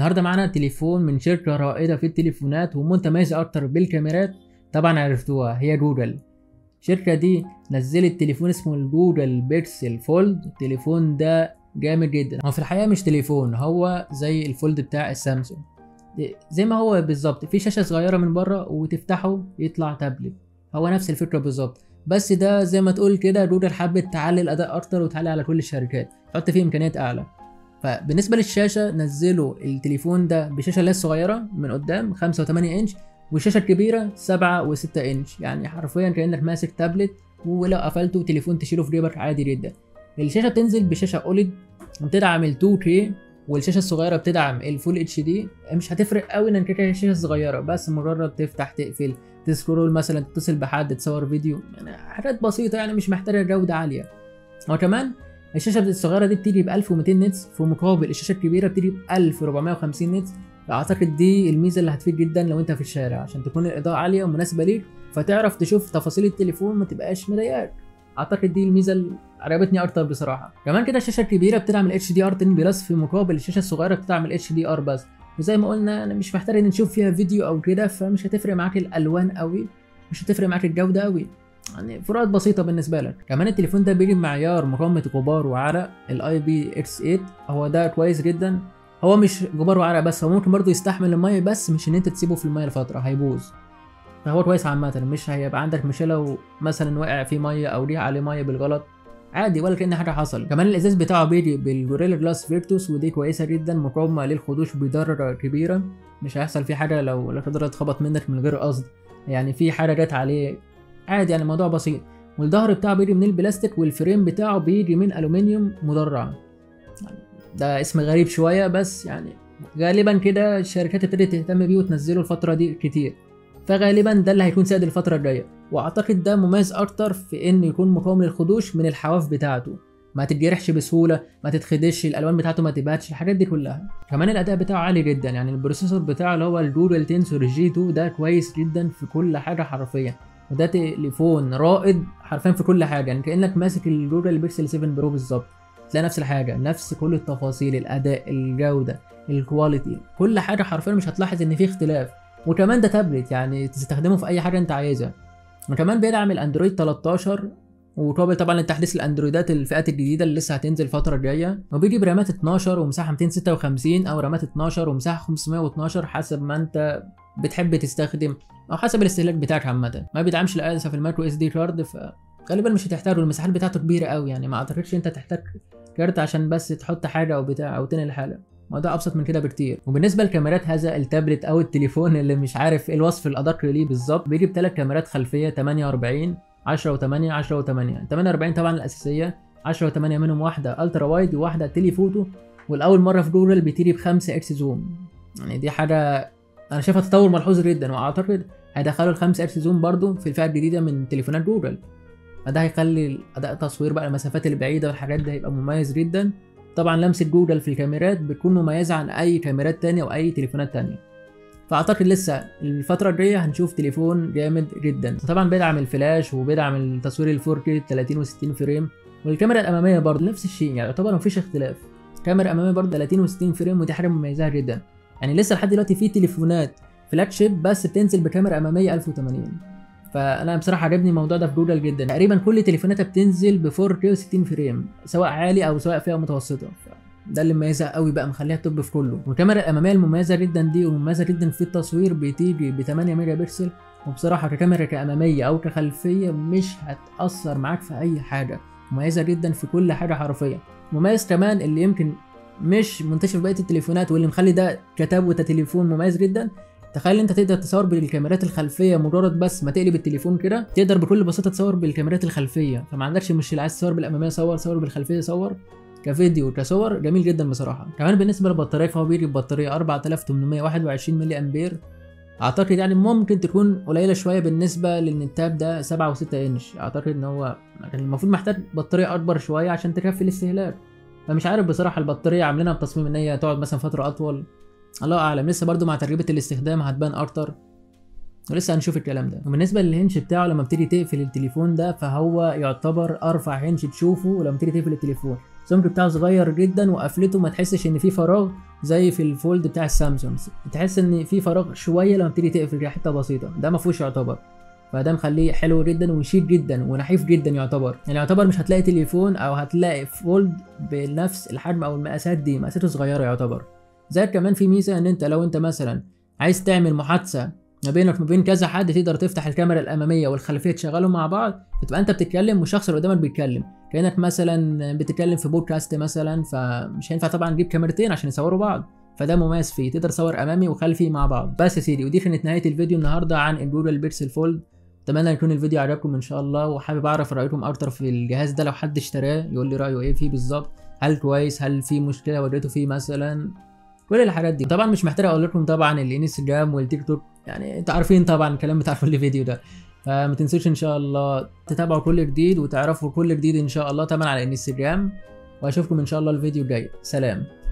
النهارده معانا تليفون من شركه رائده في التليفونات ومتميزه اكتر بالكاميرات طبعا عرفتوها هي جوجل الشركه دي نزلت تليفون اسمه الجوجل بيكسل فولد التليفون ده جامد جدا هو في الحقيقه مش تليفون هو زي الفولد بتاع السامسونج زي ما هو بالظبط في شاشه صغيره من بره وتفتحه يطلع تابلت هو نفس الفكره بالظبط بس ده زي ما تقول كده جوجل حبت تعلي الاداء اكتر وتعلي على كل الشركات تحط فيه امكانيات اعلى فبالنسبه للشاشه نزلوا التليفون ده بشاشه لسه صغيره من قدام 5 و8 انش والشاشه الكبيره 7 و6 انش يعني حرفيا كانك ماسك تابلت ولو قفلته تليفون تشيله في جيبك عادي جدا الشاشه بتنزل بشاشه اوليد بتدعم ال 2K والشاشه الصغيره بتدعم الفول اتش دي مش هتفرق قوي انك كده الشاشه صغيره بس مجرد تفتح تقفل تسكرول مثلا تتصل بحد تصور فيديو يعني حاجات بسيطه يعني مش محتاجه جوده عاليه وكمان الشاشه الصغيره دي بتيجي ب 1200 نتس في مقابل الشاشه الكبيره بتيجي ب 1450 نتس اعتقد دي الميزه اللي هتفيد جدا لو انت في الشارع عشان تكون الاضاءه عاليه ومناسبه ليك فتعرف تشوف تفاصيل التليفون ما تبقاش مضايقاك اعتقد دي الميزه اللي عجبتني اكتر بصراحه كمان كده الشاشه الكبيره بتدعم الاتش دي ار 10 بلس في مقابل الشاشه الصغيره بتدعم الاتش دي ار بس وزي ما قلنا انا مش محتاج ان نشوف فيها فيديو او كده فمش هتفرق معاك الالوان قوي مش هتفرق معاك الجوده قوي يعني فروقات بسيطه بالنسبه لك كمان التليفون ده بيجي بمعيار مقاومه غبار وعرق الاي بي اكس 8 هو ده كويس جدا هو مش غبار وعرق بس هو ممكن برضه يستحمل الميه بس مش ان انت تسيبه في الميه لفتره هيبوظ فهو كويس عامة مش هيبقى عندك مشكلة لو مثلا وقع فيه مية أو ريح عليه مية بالغلط عادي ولا كأن حاجة حصل كمان الإزاز بتاعه بيجي بالجوريلا جلاس فيرتوس ودي كويسة جدا مقاومة للخدوش بدرجة كبيرة مش هيحصل فيه حاجة لو لا قدر اتخبط منك من غير قصد يعني في حاجة جت عليه عادي يعني الموضوع بسيط والظهر بتاعه بيجي من البلاستيك والفريم بتاعه بيجي من ألومنيوم مدرع ده اسم غريب شوية بس يعني غالبا كده الشركات ابتدت تهتم بيه وتنزله الفترة دي كتير فغالبا ده اللي هيكون سائد الفترة الجاية واعتقد ده مميز اكتر في انه يكون مقاوم للخدوش من الحواف بتاعته ما تتجرحش بسهولة ما تتخدش الالوان بتاعته ما تبهتش الحاجات دي كلها كمان الاداء بتاعه عالي جدا يعني البروسيسور بتاعه اللي هو الجوجل تنسور جي 2 ده كويس جدا في كل حاجة حرفيا وده تليفون رائد حرفيا في كل حاجة يعني كأنك ماسك الجوجل بيكسل 7 برو بالظبط تلاقي نفس الحاجة نفس كل التفاصيل الاداء الجودة الكواليتي كل حاجة حرفيا مش هتلاحظ ان في اختلاف وكمان ده تابلت يعني تستخدمه في اي حاجه انت عايزها وكمان بيدعم الاندرويد 13 وقابل طبعا لتحديث الاندرويدات الفئات الجديده اللي لسه هتنزل الفتره الجايه وبيجي برامات 12 ومساحه 256 او رامات 12 ومساحه 512 حسب ما انت بتحب تستخدم او حسب الاستهلاك بتاعك عامه ما بيدعمش للاسف المايكرو اس دي كارد فغالبا مش هتحتاجه المساحات بتاعته كبيره قوي يعني ما اعتقدش انت تحتاج كارت عشان بس تحط حاجه او بتاع او تنقل حاجه الموضوع ابسط من كده بكتير وبالنسبه لكاميرات هذا التابلت او التليفون اللي مش عارف ايه الوصف الادق ليه بالظبط بيجي بثلاث كاميرات خلفيه 48 10 و8 10 و8 48 طبعا الاساسيه 10 و8 منهم واحده الترا وايد وواحده تيليفوتو والاول مره في جوجل بتيجي ب 5 اكس زوم يعني دي حاجه انا شايفها تطور ملحوظ جدا واعتقد هيدخلوا ال 5 اكس زوم برضو في الفئه الجديده من تليفونات جوجل فده هيخلي اداء التصوير بقى المسافات البعيده والحاجات دي هيبقى مميز جدا طبعا لمسة جوجل في الكاميرات بتكون مميزة عن أي كاميرات تانية أو أي تليفونات تانية فأعتقد لسه الفترة الجاية هنشوف تليفون جامد جدا طبعا بيدعم الفلاش وبيدعم التصوير ال 4K 30 و 60 فريم والكاميرا الأمامية برضه نفس الشيء يعني يعتبر مفيش اختلاف كاميرا أمامية برضه 30 و 60 فريم ودي حاجة مميزة جدا يعني لسه لحد دلوقتي في تليفونات فلاج شيب بس بتنزل بكاميرا أمامية 1080 فانا بصراحه عجبني الموضوع ده في جوجل جدا تقريبا كل تليفوناتها بتنزل ب 4K 60 فريم سواء عالي او سواء فئه متوسطه ده اللي مميزها قوي بقى مخليها توب في كله والكاميرا الاماميه المميزه جدا دي ومميزه جدا في التصوير بتيجي ب 8 ميجا بكسل وبصراحه ككاميرا كاماميه او كخلفيه مش هتاثر معاك في اي حاجه مميزه جدا في كل حاجه حرفيا مميز كمان اللي يمكن مش منتشر في بقيه التليفونات واللي مخلي ده كتاب وتليفون مميز جدا تخيل انت تقدر تصور بالكاميرات الخلفيه مجرد بس ما تقلب التليفون كده تقدر بكل بساطه تصور بالكاميرات الخلفيه فما عندكش مشكله عايز تصور بالاماميه صور صور بالخلفيه صور كفيديو كصور جميل جدا بصراحه كمان بالنسبه للبطاريه فهو بيجي ببطاريه 4821 ملي امبير اعتقد يعني ممكن تكون قليله شويه بالنسبه لان التاب ده 7 و6 انش اعتقد ان هو كان المفروض محتاج بطاريه اكبر شويه عشان تكفي الاستهلاك فمش عارف بصراحه البطاريه عاملينها بتصميم ان هي تقعد مثلا فتره اطول الله اعلم لسه برضو مع تجربه الاستخدام هتبان اكتر ولسه هنشوف الكلام ده وبالنسبه للهنش بتاعه لما بتيجي تقفل التليفون ده فهو يعتبر ارفع هنش تشوفه لما تيجي تقفل التليفون السمك بتاعه صغير جدا وقفلته ما تحسش ان في فراغ زي في الفولد بتاع السامسونج تحس ان في فراغ شويه لما بتيجي تقفل كده حته بسيطه ده ما فيهوش يعتبر فده مخليه حلو جدا وشيك جدا ونحيف جدا يعتبر يعني يعتبر مش هتلاقي تليفون او هتلاقي فولد بنفس الحجم او المقاسات دي مقاساته صغيره يعتبر زائد كمان في ميزه ان انت لو انت مثلا عايز تعمل محادثه ما بينك وما بين كذا حد تقدر تفتح الكاميرا الاماميه والخلفيه تشغلهم مع بعض فتبقى انت بتتكلم والشخص اللي قدامك بيتكلم كانك مثلا بتتكلم في بودكاست مثلا فمش هينفع طبعا نجيب كاميرتين عشان يصوروا بعض فده مميز فيه تقدر تصور امامي وخلفي مع بعض بس يا سيدي ودي كانت نهايه الفيديو النهارده عن الجوجل بيكسل فولد اتمنى يكون الفيديو عجبكم ان شاء الله وحابب اعرف رايكم اكتر في الجهاز ده لو حد اشتراه يقول لي رايه ايه فيه بالظبط هل كويس هل في مشكله وريته فيه مثلا كل الحاجات دي طبعا مش محتاج اقول لكم طبعا الانستجرام والتيك توك يعني انتوا عارفين طبعا الكلام بتاع كل فيديو ده فما تنسوش ان شاء الله تتابعوا كل جديد وتعرفوا كل جديد ان شاء الله طبعا على الانستجرام واشوفكم ان شاء الله الفيديو الجاي سلام